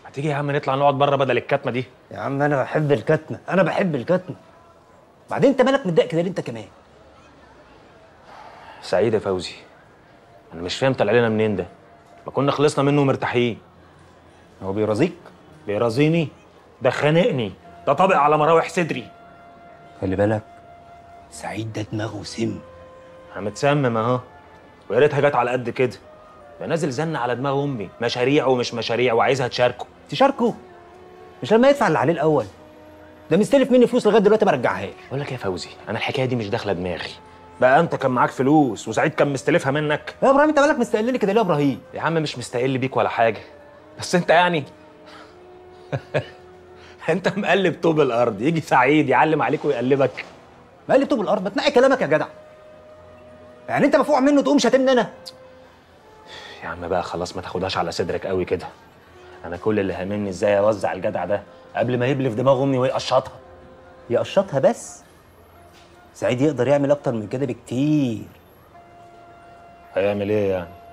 ما تيجي يا عم نطلع نقعد بره بدل الكتمه دي يا عم انا بحب الكتمه انا بحب الكتمه بعدين انت مالك متضايق كده ليه انت كمان سعيد يا فوزي انا مش فاهم طلع لنا منين ده ما كنا خلصنا منه مرتاحين هو بيرازيك بيرازيني ده خانقني ده طابق على مراوح صدري خلي بالك سعيد ده دماغه سم انا متسمم اهو ويا ريتها جت على قد كده ده نازل زن على دماغ امي مشاريع ومش مشاريع وعايزها تشاركه تشاركه مش لما يدفع اللي عليه الاول ده مستلف مني فلوس لغايه دلوقتي ما رجعهاش بقول لك يا فوزي انا الحكايه دي مش داخله دماغي بقى انت كان معاك فلوس وسعيد كان مستلفها منك يا ابراهيم انت مالك مستقلني كده ليه يا ابراهيم يا عم مش مستقل بيك ولا حاجه بس انت يعني انت مقلب طوب الارض يجي سعيد يعلم عليك ويقلبك مالي طوب الارض ما تنقي كلامك يا جدع يعني انت مفوع منه تقوم شاتمني انا يا عم بقى خلاص ما تاخدهاش على صدرك قوي كده انا كل اللي هاممني ازاي اوزع الجدع ده قبل ما يبلف دماغ امي ويقشطها يقشطها بس سعيد يقدر يعمل اكتر من كده بكتير هيعمل ايه يعني